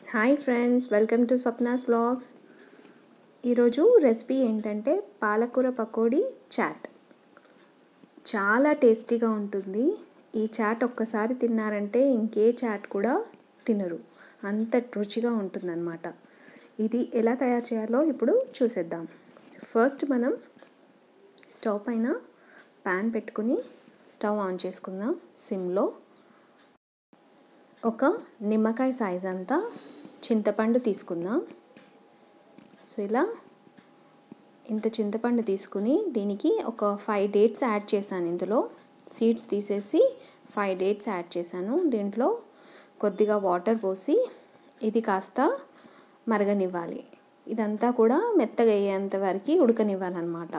hi friends welcome to Swapna's vlogs ఈరోజు recipe ఏంటంటే పాలకూర పకోడీ చాట్ చాలా టేస్టీగా ఉంటుంది ఈ చాట్ ఒక్కసారి తిన్నారంటే ఇంకే చాట్ కూడా తినరు అంత రుచిగా ఉంటుందన్నమాట ఇది ఎలా తయారు చేయాలో ఇప్పుడు చూసేద్దాం ఫస్ట్ మనం స్టవ్ పైన ప్యాన్ పెట్టుకుని స్టవ్ ఆన్ చేసుకుందాం సిమ్లో ఒక నిమ్మకాయ సైజ్ అంతా చింతపండు తీసుకుందాం సో ఇలా ఇంత చింతపండు తీసుకుని దీనికి ఒక ఫైవ్ డేట్స్ యాడ్ చేశాను ఇందులో సీడ్స్ తీసేసి ఫైవ్ డేట్స్ యాడ్ చేశాను దీంట్లో కొద్దిగా వాటర్ పోసి ఇది కాస్త మరగనివ్వాలి ఇదంతా కూడా మెత్తగా అయ్యేంత వరకు ఉడకనివ్వాలన్నమాట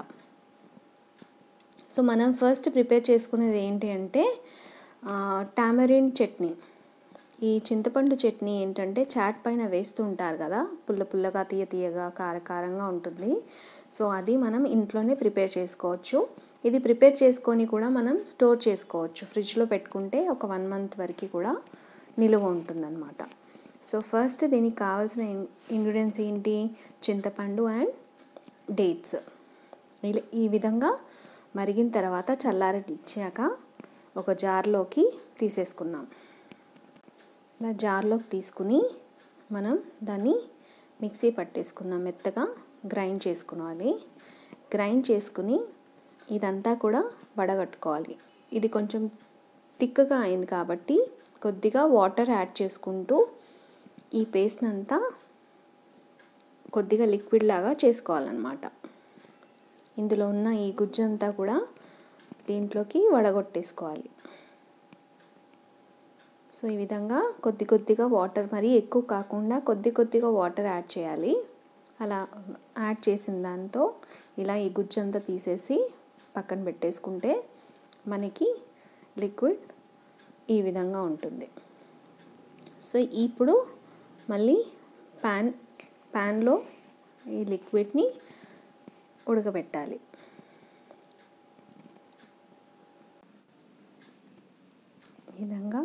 సో మనం ఫస్ట్ ప్రిపేర్ చేసుకునేది ఏంటి అంటే టామరిన్ చట్నీ ఈ చింతపండు చట్నీ ఏంటంటే చాట్ పైన వేస్తూ ఉంటారు కదా పుల్ల పుల్లగా తీయ తీయగా కారకారంగా ఉంటుంది సో అది మనం ఇంట్లోనే ప్రిపేర్ చేసుకోవచ్చు ఇది ప్రిపేర్ చేసుకొని కూడా మనం స్టోర్ చేసుకోవచ్చు ఫ్రిడ్జ్లో పెట్టుకుంటే ఒక వన్ మంత్ వరకు కూడా నిలువ ఉంటుందన్నమాట సో ఫస్ట్ దీనికి కావాల్సిన ఇంగ్రీడియంట్స్ ఏంటి చింతపండు అండ్ డేట్స్ ఈ విధంగా మరిగిన తర్వాత చల్లారనిచ్చాక ఒక జార్లోకి తీసేసుకుందాం ఇలా జార్లోకి తీసుకుని మనం దాన్ని మిక్సీ పట్టేసుకుందాం మెత్తగా గ్రైండ్ చేసుకోవాలి గ్రైండ్ చేసుకుని ఇదంతా కూడా వడగట్టుకోవాలి ఇది కొంచెం థిక్గా అయింది కాబట్టి కొద్దిగా వాటర్ యాడ్ చేసుకుంటూ ఈ పేస్ట్ అంతా కొద్దిగా లిక్విడ్ లాగా చేసుకోవాలన్నమాట ఇందులో ఉన్న ఈ గుజ్జంతా కూడా దీంట్లోకి వడగొట్టేసుకోవాలి సో ఈ విధంగా కొద్ది కొద్దిగా వాటర్ మరీ ఎక్కువ కాకుండా కొద్ది కొద్దిగా వాటర్ యాడ్ చేయాలి అలా యాడ్ చేసిన దాంతో ఇలా ఈ గుజ్జంతా తీసేసి పక్కన పెట్టేసుకుంటే మనకి లిక్విడ్ ఈ విధంగా ఉంటుంది సో ఇప్పుడు మళ్ళీ ప్యాన్ ప్యాన్లో ఈ లిక్విడ్ని ఉడకబెట్టాలి ఈ విధంగా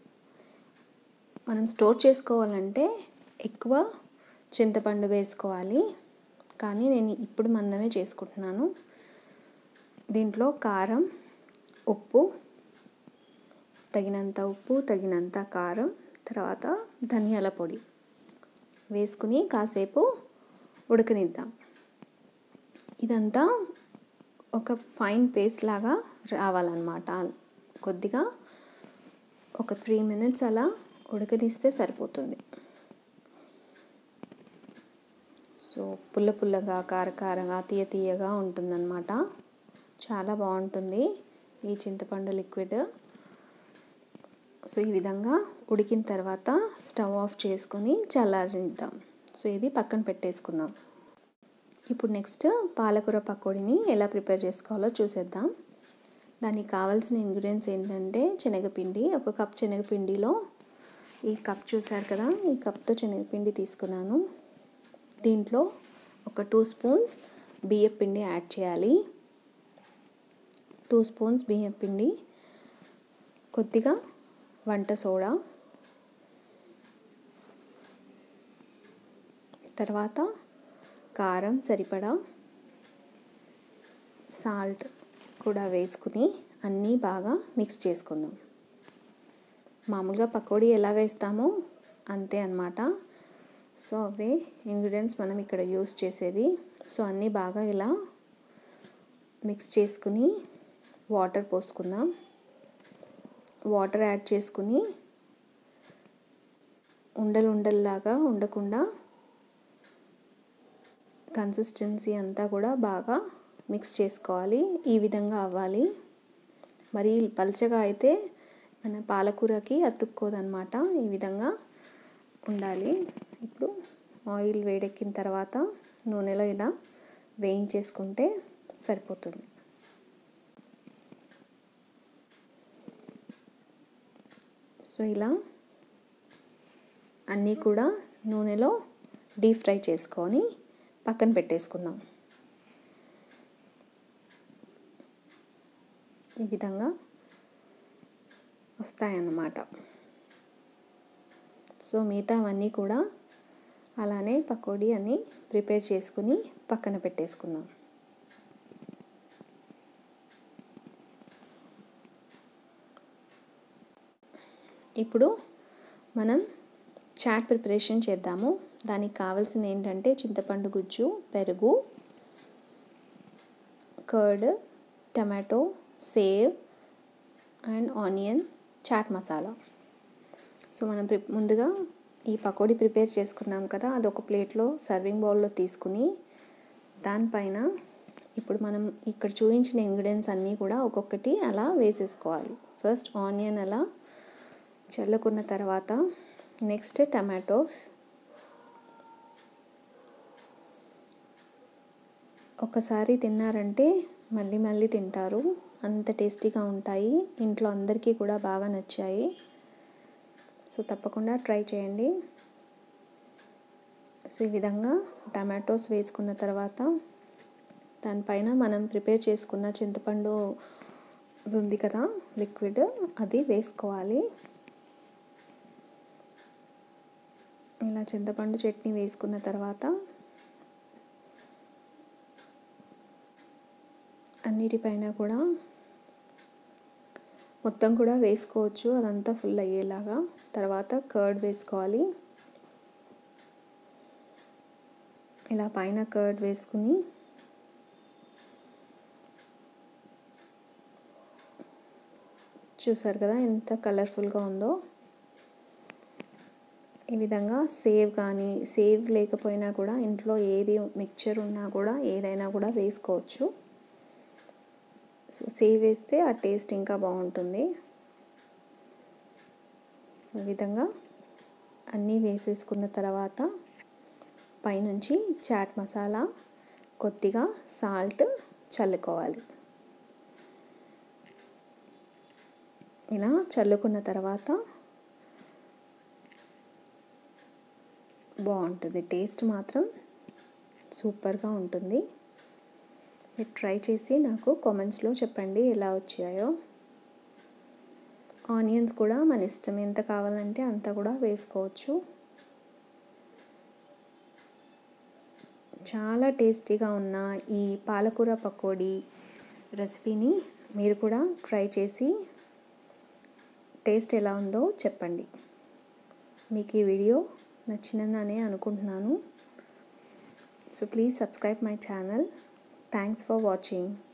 మనం స్టోర్ చేసుకోవాలంటే ఎక్కువ చింతపండు వేసుకోవాలి కానీ నేను ఇప్పుడు మందమే చేసుకుంటున్నాను దీంట్లో కారం ఉప్పు తగినంత ఉప్పు తగినంత కారం తర్వాత ధనియాల పొడి వేసుకుని కాసేపు ఉడకనిద్దాం ఇదంతా ఒక ఫైన్ పేస్ట్ లాగా రావాలన్నమాట కొద్దిగా ఒక త్రీ మినిట్స్ అలా ఉడకనిస్తే సరిపోతుంది సో పుల్ల పుల్లగా కారకారంగా తీయ తీయగా ఉంటుందన్నమాట చాలా బాగుంటుంది ఈ చింతపండు లిక్విడ్ సో ఈ విధంగా ఉడికిన తర్వాత స్టవ్ ఆఫ్ చేసుకొని చల్లారనిద్దాం సో ఇది పక్కన పెట్టేసుకుందాం ఇప్పుడు నెక్స్ట్ పాలకూర పకోడీని ఎలా ప్రిపేర్ చేసుకోవాలో చూసేద్దాం దానికి కావాల్సిన ఇంగ్రీడియంట్స్ ఏంటంటే శనగపిండి ఒక కప్ శనగపిండిలో ఈ కప్ చూసారు కదా ఈ కప్తో శనగపిండి తీసుకున్నాను దీంట్లో ఒక టూ స్పూన్స్ బియ్యం పిండి యాడ్ చేయాలి టూ స్పూన్స్ బియ్యం పిండి కొద్దిగా వంట సోడా తర్వాత కారం సరిపడా సాల్ట్ కూడా వేసుకుని అన్నీ బాగా మిక్స్ చేసుకుందాం మామూలుగా పకోడీ ఎలా వేస్తామో అంతే అనమాట సో అవే ఇంగ్రీడియంట్స్ మనం ఇక్కడ యూస్ చేసేది సో అన్నీ బాగా ఇలా మిక్స్ చేసుకుని వాటర్ పోసుకుందాం వాటర్ యాడ్ చేసుకుని ఉండలు ఉండల్లాగా ఉండకుండా కన్సిస్టెన్సీ అంతా కూడా బాగా మిక్స్ చేసుకోవాలి ఈ విధంగా అవ్వాలి మరి పల్చగా అయితే మన పాలకూరకి అతుక్కోదన్నమాట ఈ విధంగా ఉండాలి ఇప్పుడు ఆయిల్ వేడెక్కిన తర్వాత నూనెలో ఇలా వేయించేసుకుంటే సరిపోతుంది సో ఇలా అన్నీ కూడా నూనెలో డీప్ ఫ్రై చేసుకొని పక్కన పెట్టేసుకుందాం ఈ విధంగా వస్తాయన్నమాట సో మిగతావన్నీ కూడా అలానే పకోడీ అని ప్రిపేర్ చేసుకుని పక్కన పెట్టేసుకుందాం ఇప్పుడు మనం చాట్ ప్రిపరేషన్ చేద్దాము దానికి కావాల్సింది ఏంటంటే చింతపండు గుజ్జు పెరుగు curd tomato sev and onion chaat masala so మనం ప్రి ముందుగా ఈ పకోడీ ప్రిపేర్ చేసుకున్నాం కదా అది ఒక ప్లేట్లో సర్వింగ్ బౌల్లో తీసుకుని దానిపైన ఇప్పుడు మనం ఇక్కడ చూపించిన ఇంగ్రీడియంట్స్ అన్నీ కూడా ఒక్కొక్కటి అలా వేసేసుకోవాలి ఫస్ట్ ఆనియన్ అలా చల్లుకున్న తర్వాత నెక్స్ట్ టమాటోస్ ఒకసారి తిన్నారంటే మళ్ళీ మళ్ళీ తింటారు అంత టేస్టీగా ఉంటాయి ఇంట్లో అందరికీ కూడా బాగా నచ్చాయి సో తప్పకుండా ట్రై చేయండి సో ఈ విధంగా టమాటోస్ వేసుకున్న తర్వాత దానిపైన మనం ప్రిపేర్ చేసుకున్న చింతపండు ఉంది కదా లిక్విడ్ అది వేసుకోవాలి ఇలా చింతపండు చట్నీ వేసుకున్న తర్వాత అన్నిటిపైన కూడా మొత్తం కూడా వేసుకోవచ్చు అదంతా ఫుల్ అయ్యేలాగా తర్వాత కర్డ్ వేసుకోవాలి ఇలా పైన కర్డ్ వేసుకుని చూసారు కదా ఎంత కలర్ఫుల్గా ఉందో ఈ విధంగా సేవ్ కానీ సేవ్ లేకపోయినా కూడా ఇంట్లో ఏది మిక్చర్ ఉన్నా కూడా ఏదైనా కూడా వేసుకోవచ్చు సో సేవ్ వేస్తే ఆ టేస్ట్ ఇంకా బాగుంటుంది సో ఈ విధంగా అన్నీ వేసేసుకున్న తర్వాత పైనుంచి చాట్ మసాలా కొద్దిగా సాల్ట్ చల్లుకోవాలి ఇలా చల్లుకున్న తర్వాత బాగుంటుంది టేస్ట్ మాత్రం సూపర్గా ఉంటుంది మీరు ట్రై చేసి నాకు కామెంట్స్లో చెప్పండి ఎలా వచ్చాయో ఆనియన్స్ కూడా మన ఇష్టం ఎంత కావాలంటే అంత కూడా వేసుకోవచ్చు చాలా టేస్టీగా ఉన్న ఈ పాలకూర పకోడీ రెసిపీని మీరు కూడా ట్రై చేసి టేస్ట్ ఎలా ఉందో చెప్పండి మీకు ఈ వీడియో నచ్చినదని అనుకుంటున్నాను so please subscribe my channel thanks for watching